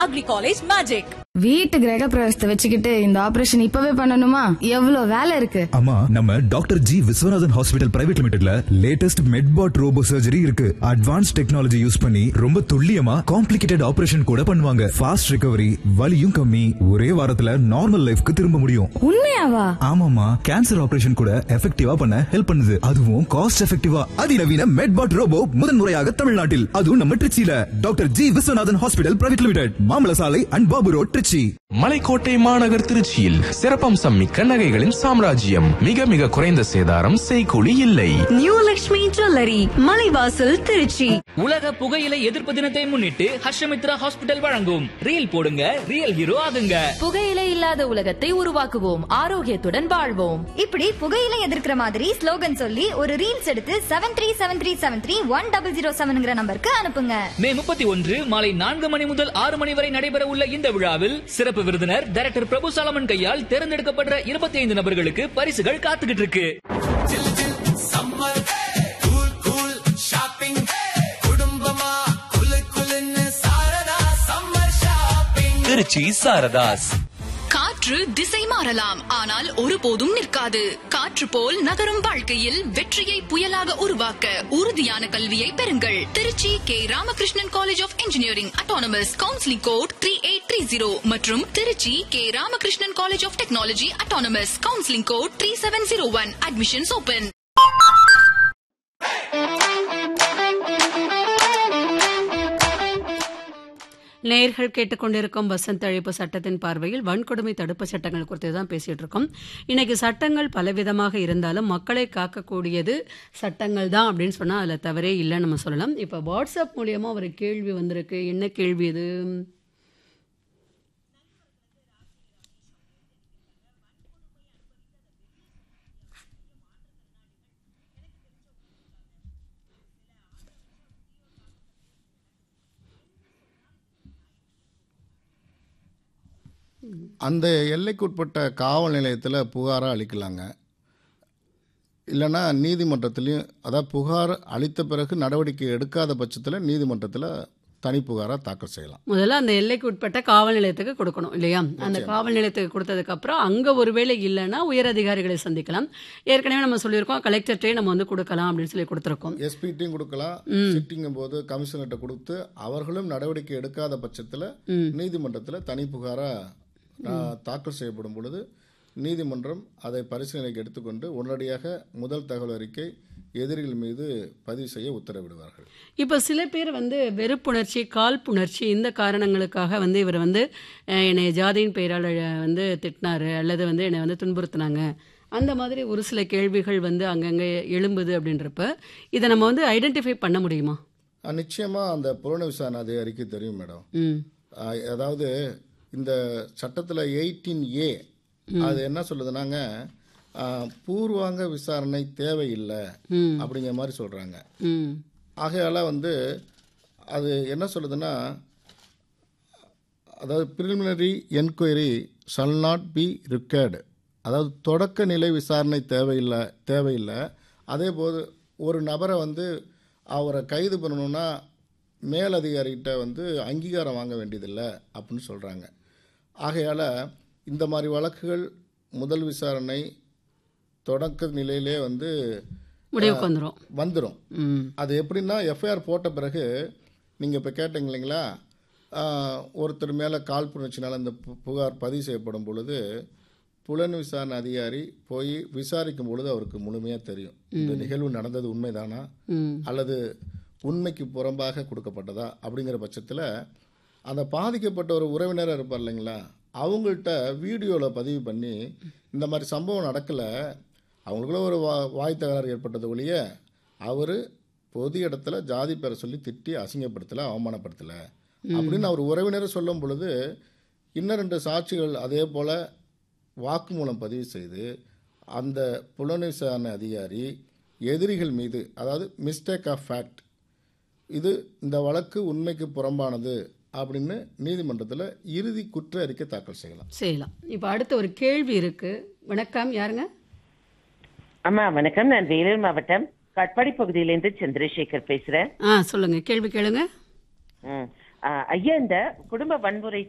Agri college magic வீட்டு கிரக பிரவேசத்தை வச்சுக்கிட்டு இந்த ஆபரேஷன் இப்பவே பண்ணணுமா எவ்வளவு வேலை இருக்கு ஆமா நம்ம doctor G Viswanathan hospital private லிமிடெட்ல லேட்டஸ்ட் மெட்பாட் ரோபோ சர்ஜரி இருக்கு அட்வான்ஸ் டெக்னாலஜி யூஸ் பண்ணி ரொம்ப துல்லியமா காம்ப்ளிகேட்டட் ஆபரேஷன் கூட பண்ணுவாங்க ஃபாஸ்ட் ரிகவரி வலியும் கம்மி ஒரே வாரத்துல நார்மல் லைஃப்க்கு திரும்ப முடியும் உண்மையாவா ஆமாமா கேன்சர் ஆபரேஷன் கூட எஃபெக்டிவா பண்ண ஹெல்ப் பண்ணுது அதுவும் காஸ்ட் எஃபெக்டிவா அதிநவீன மெட்பாட் ரோபோ முதன்முறையாக தமிழ்நாட்டில் அதுவும் நம்ம திருச்சியில doctor G Viswanathan hospital private limited மாமல சாலை அண்ட் பாபு ரோட் திருச்சி மலைக்கோட்டை மாநகர் திருச்சியில் சிறப்பம்சம் மிக்க நகைகளின் சாம்ராஜ்யம் மிக மிக குறைந்த சேதாரம் செய்கூலி இல்லை நியூ லக்ஷ்மி ஜுவல்லரி மலைவாசல் திருச்சி உலக புகையிலை எதிர்ப்பு தினத்தை முன்னிட்டு ஹர்ஷமித்ரா ஹாஸ்பிட்டல் வழங்கும் ரீல் போடுங்க ரியல் ஹீரோ ஆகுங்க புகையிலை இல்லாத உலகத்தை உருவாக்குவோம் ஆரோக்கியத்துடன் வாழ்வோம் இப்படி புகையில எதிர்க்கிற மாதிரி ஸ்லோகன் சொல்லி ஒரு ரீல்ஸ் எடுத்து seven three seven three seven three one double zero செவன்ங்கிற நம்பருக்கு அனுப்புங்க மே முப்பத்தி ஒன்று மாலை நான்கு மணி முதல் ஆறு மணி வரை நடைபெற உள்ள இந்த விழாவில் சிறப்பு விருந்தினர் டைரக்டர் பிரபு சாலமன் கையால் தேர்ந்தெடுக்கப்பட்ட இருபத்தி ஐந்து நபர்களுக்கு பரிசுகள் காத்துக்கிட்டு இருக்கு திருச்சி சாரதாஸ் காற்று திசை மாறலாம் ஆனால் ஒருபோதும் நிற்காது காற்று போல் நகரும் வாழ்க்கையில் வெற்றியை புயலாக உருவாக்க உறுதியான கல்வியை பெறுங்கள் Trichy K Ramakrishnan college of engineering autonomous counselling code three eight three zero மற்றும் Trichy K Ramakrishnan college of technology autonomous counselling code three seven zero one admissions open நேர்கள் கேட்டுக்கொண்டிருக்கும் வசந்த அழைப்பு சட்டத்தின் பார்வையில் வன்கொடுமை தடுப்பு சட்டங்கள் குறித்து தான் பேசிட்டு இருக்கோம் இன்னைக்கு சட்டங்கள் பலவிதமாக இருந்தாலும் மக்களை காக்கக்கூடியது சட்டங்கள் தான் அப்படின்னு சொன்னால் அதில் தவறே இல்லைன்னு நம்ம சொல்லலாம் இப்போ வாட்ஸ்அப் மூலியமாக ஒரு கேள்வி வந்திருக்கு என்ன கேள்வி இது அந்த எல்லைக்குட்பட்ட காவல் நிலையத்தில் புகாராக அளிக்கலாங்க இல்லைன்னா நீதிமன்றத்துலேயும் அதாவது புகார் அளித்த பிறகு நடவடிக்கை எடுக்காத பட்சத்தில் நீதிமன்றத்தில் தனி புகாராக தாக்கல் செய்யலாம் முதல்ல அந்த எல்லைக்கு உட்பட்ட காவல் நிலையத்துக்கு கொடுக்கணும் இல்லையா அந்த காவல் நிலையத்துக்கு கொடுத்ததுக்கு அப்புறம் அங்கே ஒருவேளை இல்லைன்னா உயர் அதிகாரிகளை சந்திக்கலாம் ஏற்கனவே நம்ம சொல்லியிருக்கோம் கலெக்டர்கிட்டே நம்ம வந்து கொடுக்கலாம் அப்படின்னு சொல்லி கொடுத்துருக்கோம் எஸ்பிட்டையும் கொடுக்கலாம் சிட்டிங்கும் போது கமிஷனர்கிட்ட கொடுத்து அவர்களும் நடவடிக்கை எடுக்காத பட்சத்தில் நீதிமன்றத்தில் தனி புகாராக தாக்கல் செய்யப்படும் பொழுது நீதிமன்றம் அதை பரிசீலனைக்கு எடுத்துக்கொண்டு உடனடியாக முதல் தகவல் அறிக்கை எதிரிகள் மீது பதிவு செய்ய உத்தரவிடுவார்கள் இப்போ சில பேர் வந்து வெறுப்புணர்ச்சி காழ்ப்புணர்ச்சி இந்த காரணங்களுக்காக வந்து இவர் வந்து அஹ், என்னை ஜாதியின் பெயரால் அஹ், வந்து திட்டினாரு அல்லது வந்து என்னை வந்து துன்புறுத்தினாங்க அந்த மாதிரி ஒரு சில கேள்விகள் வந்து அங்கங்கே எழும்புது அப்படின்றப்ப இதை நம்ம வந்து ஐடென்டிஃபை பண்ண முடியுமா அஹ், நிச்சயமா அந்த புலன விசாரணை அதிகாரிக்கு தெரியும் மேடம் ம் அஹ், அதாவது இந்த சட்டத்தில் எயிட்டீன் ஏ அது என்ன சொல்லுதுனாங்க அஹ், பூர்வாங்க விசாரணை தேவையில்லை ம். அப்படிங்கிற மாதிரி சொல்கிறாங்க ம் ஆகையால் வந்து அது என்ன சொல்லுதுன்னா அதாவது preliminary enquiry shall not be recorded அதாவது தொடக்க நிலை விசாரணை தேவையில்லை தேவையில்லை அதே போது ஒரு நபரை வந்து அவரை கைது பண்ணணும்னா மேலதிகாரிகிட்ட வந்து அங்கீகாரம் வாங்க வேண்டியதில்லை அப்படின்னு சொல்கிறாங்க ஆகையால் இந்த மாதிரி வழக்குகள் முதல் விசாரணை தொடக்க நிலையிலே வந்து முடிவுக்கு வந்துடும் வந்துடும் ம் அது எப்படின்னா எஃப்ஐஆர் போட்ட பிறகு நீங்கள் இப்போ கேட்டீங்க இல்லைங்களா ஆஹ், ஒருத்தர் மேலே காழ்ப்புணர்ச்சினால இந்த பு- புகார் பதிவு செய்யப்படும் பொழுது புலன் விசாரணை அதிகாரி போய் விசாரிக்கும் பொழுது அவருக்கு முழுமையாக தெரியும் இந்த நிகழ்வு நடந்தது உண்மைதானா ம் அல்லது உண்மைக்கு புறம்பாக கொடுக்கப்பட்டதா அப்படிங்கிற பட்சத்தில் அந்த பாதிக்கப்பட்ட ஒரு உறவினராக இருப்பார் இல்லைங்களா அவங்கள்ட்ட வீடியோவில் பதிவு பண்ணி இந்த மாதிரி சம்பவம் நடக்கலை அவங்களுக்குள்ள ஒரு வா வாய் தகராறு ஏற்பட்டது ஒழிய அவர் பொது இடத்துல ஜாதி பேரை சொல்லி திட்டி அசிங்கப்படுத்தலை அவமானப்படுத்தலை அப்படின்னு அவர் உறவினரை சொல்லும் பொழுது இன்னும் ரெண்டு சாட்சிகள் அதே போல் வாக்குமூலம் பதிவு செய்து அந்த புலன் விசாரணை அதிகாரி எதிரிகள் மீது அதாவது மிஸ்டேக் ஆஃப் ஃபேக்ட் இது இந்த வழக்கு உண்மைக்கு புறம்பானது அப்படின்னு நீதிமன்றத்தில் இறுதி குற்ற அறிக்கை தாக்கல் செய்யலாம் செய்யலாம் இப்போ அடுத்த ஒரு கேள்வி இருக்கு வணக்கம் யாருங்க அம்மா வணக்கம் நான் வேலூர் மாவட்டம் கட்பாடி பகுதியிலேருந்து சந்திரசேகர் பேசுறேன் ஆ சொல்லுங்க கேள்வி கேளுங்க ம். ஆ, ஐயா இந்த குடும்ப வன்முறை